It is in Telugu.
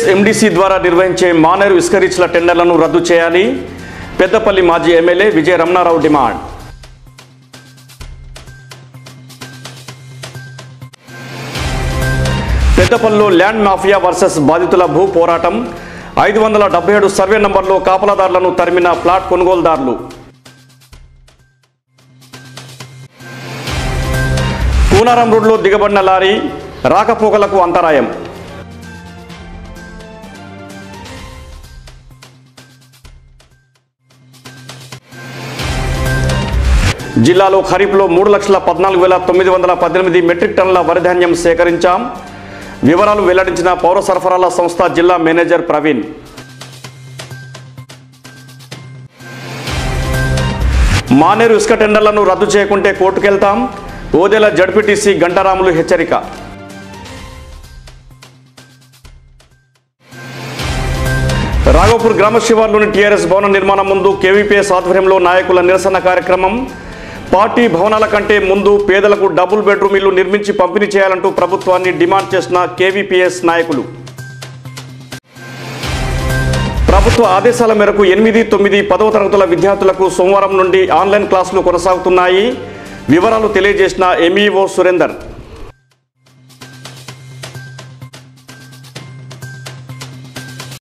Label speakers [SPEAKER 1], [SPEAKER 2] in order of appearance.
[SPEAKER 1] టీఎస్ఎండిసి ద్వారా నిర్వహించే మానేరు ఇసుక రీచ్ల టెండర్లను రద్దు చేయాలి పెద్దపల్లి మాజీ ఎమ్మెల్యే విజయ రమణారావు డిమాండ్ పెద్దపల్లిలో ల్యాండ్ మాఫియా వర్సెస్ బాధితుల భూ పోరాటం ఐదు వందల డెబ్బై ఏడు సర్వే నంబర్లో కాపలాదారులను తరిమిన ప్లాట్ కొనుగోలుదారులు కూనారం రోడ్లో దిగబడిన లారీ రాకపోకలకు అంతరాయం జిల్లాలో ఖరీఫ్లో మూడు లక్షల పద్నాలుగు వేల తొమ్మిది వందల పద్దెనిమిది మెట్రిక్ టన్నుల వరిధాన్యం సేకరించాం వివరాలు వెల్లడించిన పౌర సరఫరాల సంస్థ జిల్లా మేనేజర్ ప్రవీణ్ మానేరు ఇసుక టెండర్లను రద్దు చేయకుంటే కోర్టుకెళ్తాం ఓదెల జడ్పీటీసీ గంటారాములు హెచ్చరిక రాఘోపూర్ గ్రామ శివార్లోని టీఆర్ఎస్ భవన నిర్మాణం ముందు కేవీపీఎస్ ఆధ్వర్యంలో నాయకుల నిరసన కార్యక్రమం పార్టీ భవనాల కంటే ముందు పేదలకు డబుల్ బెడ్రూమ్ ఇల్లు నిర్మించి పంపిణీ చేయాలంటూ ప్రభుత్వాన్ని డిమాండ్ చేసిన కేవీపీఎస్ నాయకులు ప్రభుత్వ ఆదేశాల మేరకు ఎనిమిది తొమ్మిది పదవ తరగతుల విద్యార్థులకు సోమవారం నుండి ఆన్లైన్ క్లాసులు కొనసాగుతున్నాయి వివరాలు తెలియజేసిన ఎంఈఓ సురేందర్